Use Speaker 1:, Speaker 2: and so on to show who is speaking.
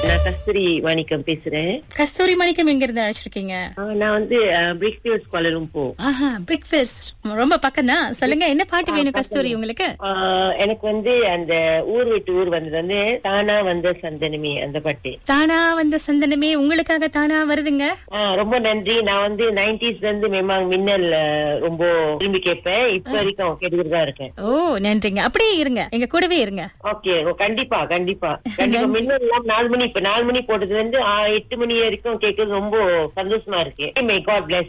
Speaker 1: நான் கஸ்தூரி மாணிக்கம் பேசுறேன்
Speaker 2: கஸ்தூரி மணிக்கம் எங்க இருந்து அழைச்சிருக்கீங்க
Speaker 1: ஆ, நான் வந்து பிரிக்ஸ்பியர்ஸ் கோலரும்போ
Speaker 2: ஆஹா பிரேக்ஃபாஸ்ட் ரொம்ப பக்கம் தான் சொல்லுங்க என்ன பாட்டு வேணும் கஸ்தூரி உங்களுக்கு
Speaker 1: எனக்கு வந்து அந்த ஊர் விட்டு ஊர் வந்தது வந்து தானா வந்த சந்தனமே அந்த பாட்டு
Speaker 2: தானா வந்த சந்தனமே உங்களுக்காக தானா வருதுங்க
Speaker 1: ஆ, ரொம்ப நன்றி நான் வந்து நைன்டிஸ்ல இருந்து மேமாங் மின்னல் ஆ, ரொம்ப விரும்பி கேட்பேன் இப்ப வரைக்கும் கேட்டுக்கிட்டு தான் இருக்கேன்
Speaker 2: ஓ நன்றிங்க அப்படியே இருங்க எங்க கூடவே இருங்க
Speaker 1: ஓகே கண்டிப்பா கண்டிப்பா கண்டிப்பா மின்னல் எல்லாம் நாலு மணி இப்ப நாலு மணி போட்டதுல இருந்து ஆ, எட்டு மணி வரைக்கும் கேட்கறது ரொம்ப சந்தோஷமா இருக்கு மே காட் பிளஸ்